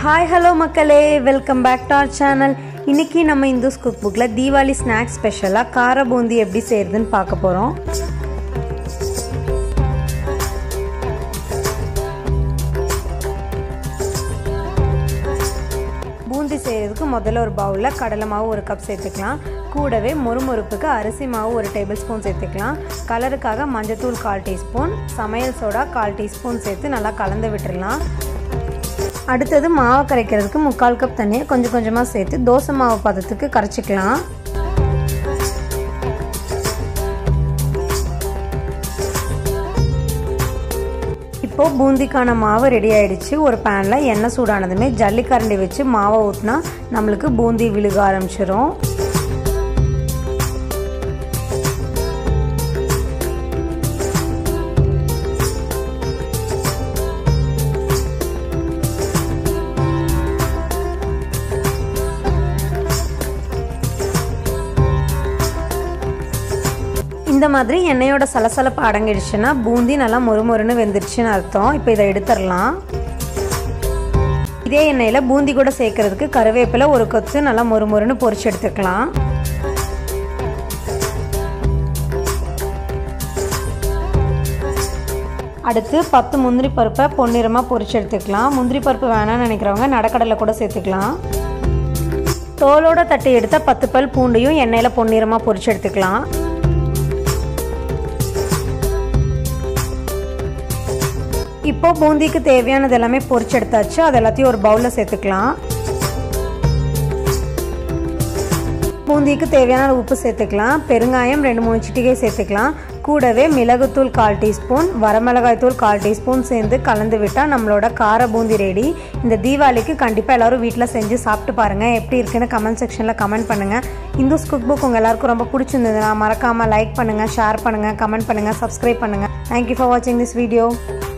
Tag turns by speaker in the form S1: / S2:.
S1: hi hello மக்களே welcome back to our channel இன்னைக்கு நம்ம இந்துஸ் குக் புக்கில் தீபாவளி ஸ்நாக்ஸ் ஸ்பெஷலாக கார பூந்தி எப்படி செய்யறதுன்னு பார்க்க போகிறோம் பூந்தி செய்கிறதுக்கு முதல்ல ஒரு பவுலில் கடலை மாவு ஒரு கப் சேர்த்துக்கலாம் கூடவே முறுமுறுப்புக்கு அரிசி மாவு ஒரு டேபிள் ஸ்பூன் சேர்த்துக்கலாம் கலருக்காக மஞ்சத்தூள் கால் டீஸ்பூன் சமையல் சோடா கால் டீஸ்பூன் சேர்த்து நல்லா கலந்து விட்டுடலாம் அடுத்தது மாவு கரைக்கிறதுக்கு முக்கால் கப் தண்ணியை கொஞ்சம் கொஞ்சமாக சேர்த்து தோசை மாவு பதத்துக்கு கரைச்சிக்கலாம் இப்போது பூந்திக்கான மாவு ரெடி ஆயிடுச்சு ஒரு பேனில் எண்ணெய் சூடானதுமே ஜல்லிக்கரண்டி வச்சு மாவை ஊற்றினா நம்மளுக்கு பூந்தி விழுக ஆரம்பிச்சிரும் இந்த மாதிரி எண்ணெயோட சலசலப்பு அடங்கிடுச்சுன்னா பூந்தி நல்லா மொறுமொறுன்னு வெந்துருச்சுன்னு அர்த்தம் இப்போ இதை எடுத்துடலாம் இதே எண்ணெயில் பூந்தி கூட சேர்க்கறதுக்கு கருவேப்பிலை ஒரு கொத்து நல்லா மொறுமொறுன்னு பொரிச்சு எடுத்துக்கலாம் அடுத்து பத்து முந்திரி பருப்பை பொன்னிறமாக பொரிச்சு எடுத்துக்கலாம் முந்திரி பருப்பு வேணாம்னு நினைக்கிறவங்க நடக்கடலை கூட சேர்த்துக்கலாம் தோலோட தட்டி எடுத்த பத்து பல் பூண்டையும் எண்ணெயில் பொன்னிறமாக பொரிச்சு எடுத்துக்கலாம் இப்போ பூந்திக்கு தேவையானது எல்லாமே பொரிச்சு எடுத்தாச்சு அது எல்லாத்தையும் ஒரு பவுலில் சேர்த்துக்கலாம் பூந்திக்கு தேவையான உப்பு சேர்த்துக்கலாம் பெருங்காயம் ரெண்டு மூணு சிட்டிகை சேர்த்துக்கலாம் கூடவே மிளகுத்தூள் கால் டீஸ்பூன் வரமிளகாய் தூள் கால் டீஸ்பூன் சேர்ந்து கலந்து விட்டால் நம்மளோட கார பூந்தி ரெடி இந்த தீபாவளிக்கு கண்டிப்பாக எல்லோரும் வீட்டில் செஞ்சு சாப்பிட்டு பாருங்கள் எப்படி இருக்குன்னு கமெண்ட் செக்ஷனில் கமெண்ட் பண்ணுங்கள் இந்துஸ் குக் புக் உங்கள் எல்லாருக்கும் ரொம்ப பிடிச்சிருந்ததுன்னா மறக்காமல் லைக் பண்ணுங்கள் ஷேர் பண்ணுங்கள் கமெண்ட் பண்ணுங்கள் சப்ஸ்கிரைப் பண்ணுங்கள் தேங்க்யூ ஃபார் வாட்சிங் திஸ் வீடியோ